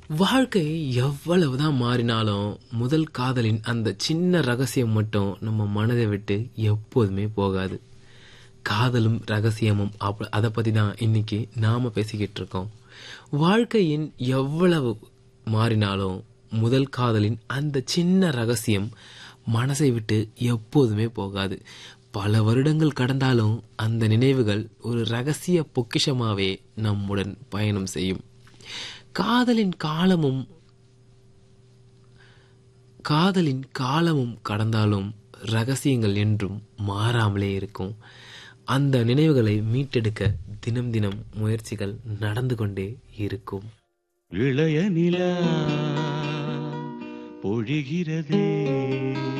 வாழ்க்கை எவ்வளவுதான் மாறினாலும் முதல் காதலின் அந்த சின்ன ரகசியம் மட்டும் நம்ம மனதை விட்டு எப்போதுமே போகாது காதலும் ரகசியமும் அப்ப அதை பத்தி தான் இன்னைக்கு நாம பேசிக்கிட்டு இருக்கோம் வாழ்க்கையின் எவ்வளவு மாறினாலும் முதல் காதலின் அந்த சின்ன ரகசியம் மனசை விட்டு எப்போதுமே போகாது பல வருடங்கள் கடந்தாலும் அந்த நினைவுகள் ஒரு ரகசிய பொக்கிஷமாவே நம்முடன் பயணம் செய்யும் காதலின் காலமும் காதலின் காலமும் கடந்தாலும் ரகசியங்கள் என்றும் மாறாமலே இருக்கும் அந்த நினைவுகளை மீட்டெடுக்க தினம் தினம் முயற்சிகள் நடந்து கொண்டே இருக்கும் இளைய நிலா பொழிகிறதே